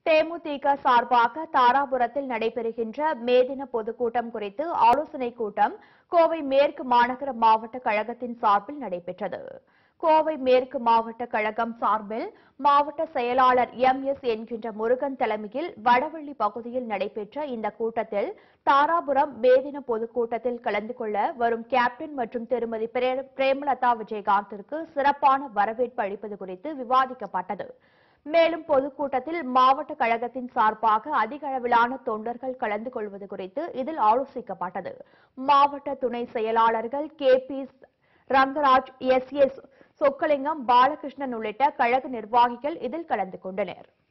தேமுதிக சார்பாக தாராபுரத்தில் நடைபெறுகின்ற மேதின பொதுக்கூட்டம் குறித்து ஆலோசனைக் கூட்டம் கோவை மேற்கு மாநகர மாவட்ட கழகத்தின் சார்பில் நடைபெற்றது கோவை மேற்கு மாவட்ட கழகம் சார்பில் மாவட்ட செயலாளர் எம் எஸ் என்கின்ற முருகன் தலைமையில் வடவள்ளி பகுதியில் நடைபெற்ற இந்த கூட்டத்தில் தாராபுரம் மேதின பொதுக்கூட்டத்தில் கலந்து கொள்ள வரும் கேப்டன் மற்றும் திருமதி பிரே- பிரேமலதா விஜயகாந்திற்கு சிறப்பான வரவேற்பு அளிப்பது குறித்து விவாதிக்கப்பட்டது மேலும் பொதுக்கூட்டத்தில் மாவட்ட கழகத்தின் சார்பாக அதிக அளவிலான தொண்டர்கள் கலந்து கொள்வது குறித்து இதில் ஆலோசிக்கப்பட்டது மாவட்ட துணை செயலாளர்கள் K P Rangaraj S S Chokkalingam Balakrishnan உள்ளிட்ட கழக நிர்வாகிகள் இதில் கலந்து கொண்டனர்